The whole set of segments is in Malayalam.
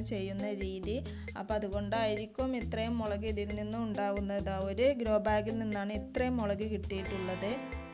ചെയ്യുന്ന രീതി അപ്പോൾ അതുകൊണ്ടായിരിക്കും ഇത്രയും മുളക് ഇതിൽ നിന്നും ഉണ്ടാകുന്നത് ഒരു ഗ്രോ ബാഗിൽ നിന്നാണ് ഇത്രയും മുളക് കിട്ടിയിട്ടുള്ളത്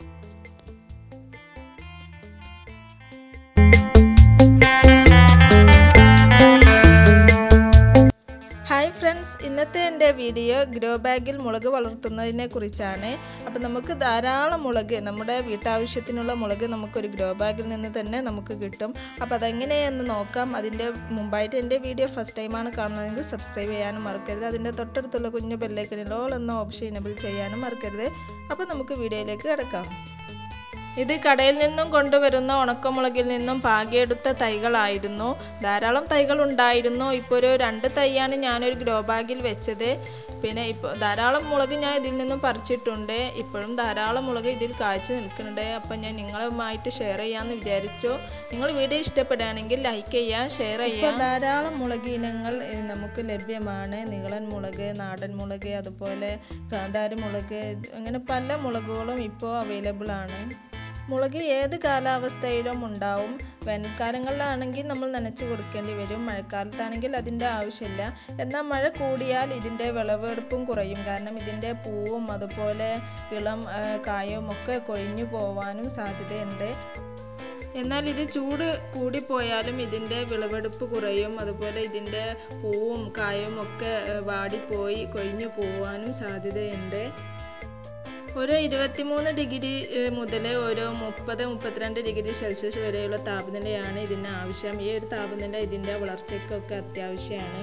ഹായ് ഫ്രണ്ട്സ് ഇന്നത്തെ എൻ്റെ വീഡിയോ ഗ്രോ ബാഗിൽ മുളക് വളർത്തുന്നതിനെ കുറിച്ചാണ് അപ്പോൾ നമുക്ക് ധാരാളം മുളക് നമ്മുടെ വീട്ടാവശ്യത്തിനുള്ള മുളക് നമുക്കൊരു ഗ്രോ ബാഗിൽ നിന്ന് തന്നെ നമുക്ക് കിട്ടും അപ്പോൾ അതെങ്ങനെയെന്ന് നോക്കാം അതിൻ്റെ മുമ്പായിട്ട് എൻ്റെ വീഡിയോ ഫസ്റ്റ് ടൈമാണ് കാണുന്നതെങ്കിൽ സബ്സ്ക്രൈബ് ചെയ്യാനും മറക്കരുത് അതിൻ്റെ തൊട്ടടുത്തുള്ള കുഞ്ഞു ബെല്ലൈക്കനിൽ ഓൾ എന്ന ഓപ്ഷൻ എനബിൾ ചെയ്യാനും മറക്കരുത് അപ്പോൾ നമുക്ക് വീഡിയോയിലേക്ക് കിടക്കാം ഇത് കടയിൽ നിന്നും കൊണ്ടുവരുന്ന ഉണക്കമുളകിൽ നിന്നും പാകിയെടുത്ത തൈകളായിരുന്നു ധാരാളം തൈകൾ ഉണ്ടായിരുന്നു ഇപ്പോൾ ഒരു രണ്ട് തൈയാണ് ഞാനൊരു ഗ്രോ ബാഗിൽ വെച്ചത് പിന്നെ ഇപ്പോൾ ധാരാളം മുളക് ഞാൻ ഇതിൽ നിന്നും പറിച്ചിട്ടുണ്ട് ഇപ്പോഴും ധാരാളം മുളക് ഇതിൽ കാഴ്ച നിൽക്കുന്നുണ്ട് അപ്പം ഞാൻ നിങ്ങളുമായിട്ട് ഷെയർ ചെയ്യാമെന്ന് വിചാരിച്ചു നിങ്ങൾ വീഡിയോ ഇഷ്ടപ്പെടുകയാണെങ്കിൽ ലൈക്ക് ചെയ്യുക ഷെയർ ചെയ്യുക ധാരാളം മുളക് ഇനങ്ങൾ ഏഹ്, നമുക്ക് ലഭ്യമാണ് നീളൻ മുളക് നാടൻ മുളക് അതുപോലെ കാന്താരി മുളക് അങ്ങനെ പല മുളകുകളും ഇപ്പോൾ അവൈലബിൾ ആണ് മുളക് ഏത് കാലാവസ്ഥയിലും ഉണ്ടാവും വേനൽക്കാലങ്ങളിലാണെങ്കിൽ നമ്മൾ നനച്ചു കൊടുക്കേണ്ടി വരും മഴക്കാലത്താണെങ്കിൽ അതിൻ്റെ ആവശ്യമില്ല എന്നാൽ മഴ കൂടിയാൽ ഇതിൻ്റെ വിളവെടുപ്പും കുറയും കാരണം ഇതിൻ്റെ പൂവും അതുപോലെ ഇളം ആ, കായും ഒക്കെ കൊഴിഞ്ഞു പോവാനും സാധ്യതയുണ്ട് എന്നാൽ ഇത് ചൂട് കൂടിപ്പോയാലും ഇതിൻ്റെ വിളവെടുപ്പ് കുറയും അതുപോലെ ഇതിൻ്റെ പൂവും കായും ഒക്കെ ആ, വാടിപ്പോയി കൊഴിഞ്ഞു പോവാനും സാധ്യതയുണ്ട് ഒരു ഇരുപത്തിമൂന്ന് ഡിഗ്രി മുതൽ ഒരു മുപ്പത് മുപ്പത്തിരണ്ട് ഡിഗ്രി സെൽഷ്യസ് വരെയുള്ള താപനിലയാണ് ഇതിന് ആവശ്യം ഈ ഒരു താപനില ഇതിൻ്റെ വളർച്ചയ്ക്കൊക്കെ അത്യാവശ്യമാണ്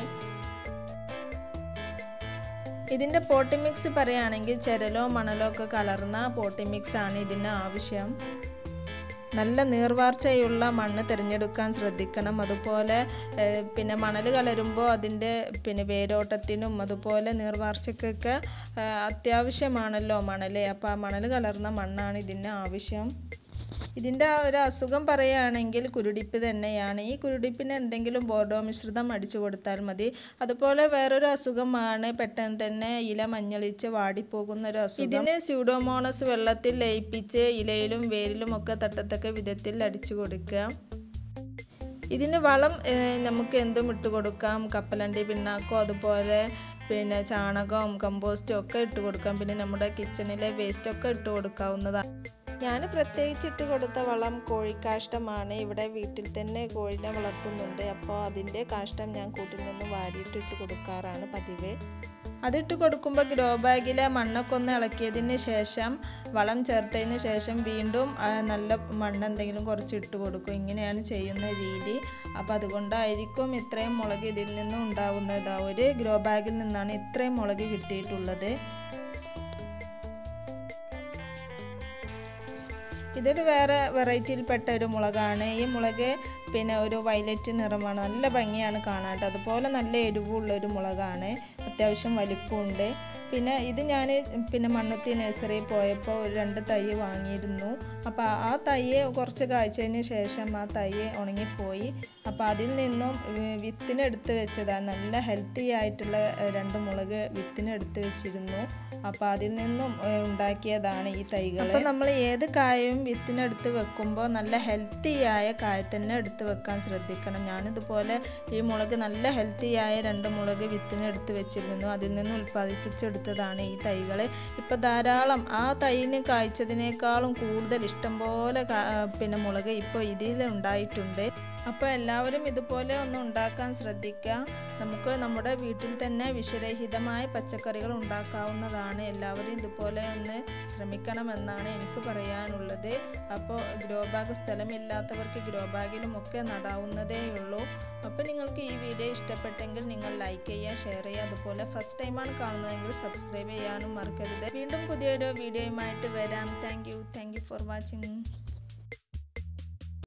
ഇതിൻ്റെ പോട്ടി മിക്സ് പറയുകയാണെങ്കിൽ ചരലോ മണലോ ഒക്കെ കലർന്ന പോട്ടി മിക്സ് ആണ് ഇതിന് ആവശ്യം നല്ല നീർവാർച്ചയുള്ള മണ്ണ് തിരഞ്ഞെടുക്കാൻ ശ്രദ്ധിക്കണം അതുപോലെ ഏഹ്, പിന്നെ മണൽ കലരുമ്പോൾ അതിൻ്റെ പിന്നെ വേരോട്ടത്തിനും അതുപോലെ നീർവാർച്ചയ്ക്കൊക്കെ ഏഹ്, അത്യാവശ്യമാണല്ലോ മണൽ അപ്പോൾ ആ മണൽ കലർന്ന മണ്ണാണ് ഇതിന് ആവശ്യം ഇതിൻ്റെ ആ ഒരു അസുഖം പറയുകയാണെങ്കിൽ കുരുടിപ്പ് തന്നെയാണ് ഈ കുരുടിപ്പിന് എന്തെങ്കിലും ബോർഡോ മിശ്രിതം അടിച്ചു കൊടുത്താൽ മതി അതുപോലെ വേറൊരു അസുഖമാണ് പെട്ടെന്ന് തന്നെ ഇല മഞ്ഞളിച്ച് വാടിപ്പോകുന്ന ഒരു അസുഖം ഇതിന് സ്യൂഡോമോണസ് വെള്ളത്തിൽ ലയിപ്പിച്ച് ഇലയിലും വേരിലും ഒക്കെ തട്ടത്തക്ക വിധത്തിൽ അടിച്ചു കൊടുക്കുക ഇതിന് വളം ഏഹ്, നമുക്ക് എന്തും ഇട്ട് കൊടുക്കാം കപ്പലണ്ടി പിണ്ണാക്കോ അതുപോലെ പിന്നെ ചാണകവും കമ്പോസ്റ്റും ഒക്കെ ഇട്ട് കൊടുക്കാം പിന്നെ നമ്മുടെ കിച്ചണിലെ വേസ്റ്റൊക്കെ ഇട്ട് കൊടുക്കാവുന്നതാണ് ഞാൻ പ്രത്യേകിച്ച് ഇട്ട് കൊടുത്ത വളം കോഴിക്കാഷ്ടമാണ് ഇവിടെ വീട്ടിൽ തന്നെ കോഴിനെ വളർത്തുന്നുണ്ട് അപ്പോൾ അതിൻ്റെ കാഷ്ടം ഞാൻ കൂട്ടിൽ നിന്ന് വാരിയിട്ട് ഇട്ട് കൊടുക്കാറാണ് പതിവ് അതിട്ട് കൊടുക്കുമ്പോൾ ഗ്രോ ബാഗിലെ മണ്ണൊക്കെ ഒന്ന് ഇളക്കിയതിന് ശേഷം വളം ചേർത്തതിന് ശേഷം വീണ്ടും ആ, നല്ല മണ്ണ് എന്തെങ്കിലും കുറച്ച് ഇട്ട് കൊടുക്കും ഇങ്ങനെയാണ് ചെയ്യുന്ന രീതി അപ്പോൾ അതുകൊണ്ടായിരിക്കും ഇത്രയും മുളക് ഇതിൽ നിന്നും ഉണ്ടാകുന്നത് ആ ഒരു ഗ്രോ ബാഗിൽ നിന്നാണ് ഇത്രയും മുളക് കിട്ടിയിട്ടുള്ളത് ഇതൊരു വേറെ വെറൈറ്റിയിൽപ്പെട്ട ഒരു മുളകാണ് ഈ മുളക് പിന്നെ ഒരു വയലറ്റ് നിറമാണ് നല്ല ഭംഗിയാണ് കാണാൻ ട്ടോ. അതുപോലെ നല്ല എരിവുള്ള ഒരു മുളകാണ് അത്യാവശ്യം വലിപ്പമുണ്ട് പിന്നെ ഇത് ഞാൻ പിന്നെ മണ്ണുത്തി നഴ്സറിയിൽ പോയപ്പോൾ ഒരു രണ്ട് തൈ വാങ്ങിയിരുന്നു അപ്പോൾ ആ തൈ കുറച്ച് കാഴ്ചതിന് ശേഷം ആ തൈ ഉണങ്ങിപ്പോയി അപ്പോൾ അതിൽ നിന്നും ഏർ വിത്തിനെടുത്ത് വെച്ചതാണ് നല്ല ഹെൽത്തി ആയിട്ടുള്ള ഏർ രണ്ട് മുളക് വിത്തിനെടുത്ത് വെച്ചിരുന്നു അപ്പോൾ അതിൽ നിന്നും ഏർ ഉണ്ടാക്കിയതാണ് ഈ തൈകൾ അപ്പോൾ നമ്മൾ ഏത് കായയും വിത്തിനെടുത്ത് വെക്കുമ്പോൾ നല്ല ഹെൽത്തി ആയ കായ തന്നെ എടുത്ത് വെക്കാൻ ശ്രദ്ധിക്കണം ഞാനിതുപോലെ ഈ മുളക് നല്ല ഹെൽത്തി ആയ രണ്ട് മുളക് വിത്തിനെടുത്ത് വെച്ചിരുന്നു അതിൽ നിന്ന് ഉൽപ്പാദിപ്പിച്ചെടുത്തതാണ് ഈ തൈകൾ ഇപ്പോൾ ധാരാളം ആ തൈന് കായ്ച്ചതിനേക്കാളും കൂടുതൽ ഇഷ്ടംപോലെ കാ- പിന്നെ മുളക് ഇപ്പോൾ ഇതിൽ ഉണ്ടായിട്ടുണ്ട് അപ്പോൾ എല്ലാവരും ഇതുപോലെ ഒന്ന് ഉണ്ടാക്കാൻ ശ്രദ്ധിക്കുക നമുക്ക് നമ്മുടെ വീട്ടിൽ തന്നെ വിഷരഹിതമായ പച്ചക്കറികൾ ഉണ്ടാക്കാവുന്നതാണ് എല്ലാവരും ഇതുപോലെ ഒന്ന് ശ്രമിക്കണമെന്നാണ് എനിക്ക് പറയാനുള്ളത് അപ്പോൾ ഗ്രോ ബാഗ് സ്ഥലമില്ലാത്തവർക്ക് ഗ്രോ ബാഗിലും ഒക്കെ നടാവുന്നതേ ഉള്ളൂ അപ്പോൾ നിങ്ങൾക്ക് ഈ വീഡിയോ ഇഷ്ടപ്പെട്ടെങ്കിൽ നിങ്ങൾ ലൈക്ക് ചെയ്യുക ഷെയർ ചെയ്യുക അതുപോലെ ഫസ്റ്റ് ടൈമാണ് കാണുന്നതെങ്കിൽ സബ്സ്ക്രൈബ് ചെയ്യാനും മറക്കരുത് വീണ്ടും പുതിയൊരു വീഡിയോയുമായിട്ട് വരാം thank you thank you for watching